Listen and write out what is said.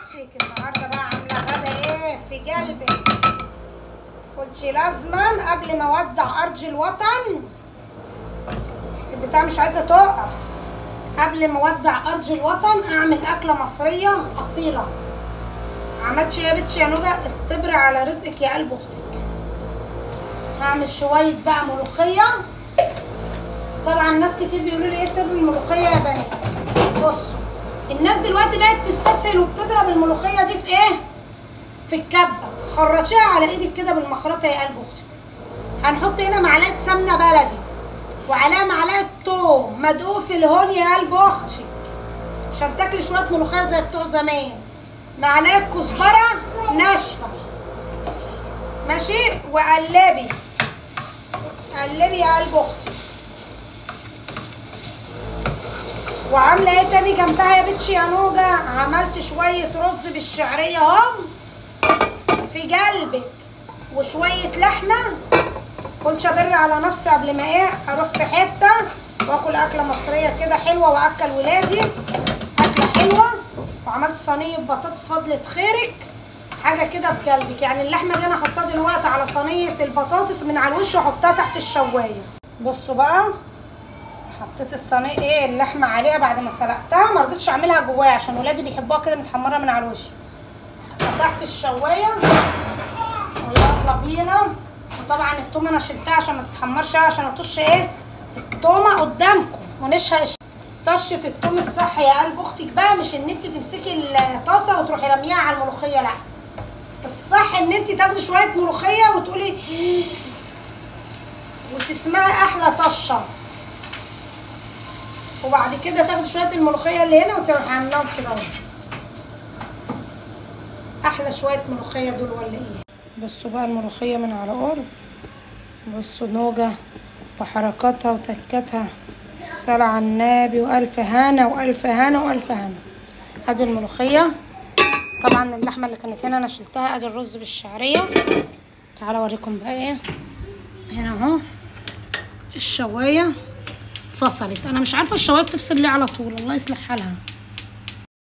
حبيبتك النهارده بقى عامله غدا ايه في قلبي قلت لازما قبل ما اودع ارض الوطن البتاع مش عايزه تقف قبل ما اودع ارض الوطن اعمل اكله مصريه اصيله عملتش يا بنتي يا نوجه استبر على رزقك يا قلب اختك هعمل شويه بقى ملوخيه طبعا ناس كتير بيقولوا لي ايه سر الملوخيه يا بنات بصوا الناس دلوقتي بقت تستسهل وبتضرب الملوخيه دي في ايه في الكبه خرطيها على ايدك كده بالمخرطه يا قلب اختي هنحط هنا معلقه سمنه بلدي وعليها معلقه توم مدقوق في الهون يا قلب اختي عشان تاكلي شويه ملوخيه زي بتوع زمان معلقه كزبره ناشفه ماشي وقلبي قلبي يا قلب اختي وعامله ايه تاني جنبها يا بنتي يا نوجه عملت شويه رز بالشعريه اهم في قلبك وشويه لحمه كنت ابر على نفسي قبل ما ايه اروح في حته واكل اكله مصريه كده حلوه واكل ولادي اكله حلوه وعملت صينيه بطاطس فضلة خيرك حاجه كده في قلبك يعني اللحمه دي انا احطها دلوقتي على صينيه البطاطس من على الوش واحطها تحت الشوايه بصوا بقى حطيت الصينيه ايه اللحمه عليها بعد ما سلقتها ما رضيتش اعملها جواها عشان ولادي بيحبوها كده متحمره من على الوش فتحت الشوايه ويلا بينا وطبعا التومه انا شلتها عشان ما تتحمرش عشان اطش ايه التومه قدامكم ونشها طشه التوم الصح يا قلب اختك بقى مش ان انت تمسكي الطاسه وتروحي رميها على الملوخيه لا الصح ان انت تاخدي شويه ملوخيه وتقولي وتسمعي احلى طشه وبعد كده تاخدي شويه الملوخيه اللي هنا وتروحي عاملاهم كده اهو احلى شويه ملوخيه دول ولا ايه بصوا بقى الملوخيه من على قرب بصوا نوجه بحركاتها وتكاتها الصلاة على النبي والف هنا والف هنا والف هنا ادي الملوخيه طبعا اللحمه اللي كانت هنا انا شلتها ادي الرز بالشعريه تعالوا اوريكم بقى ايه هنا اهو الشوايه فصلت انا مش عارفه الشوايه بتفصل ليه على طول الله يصلح حالها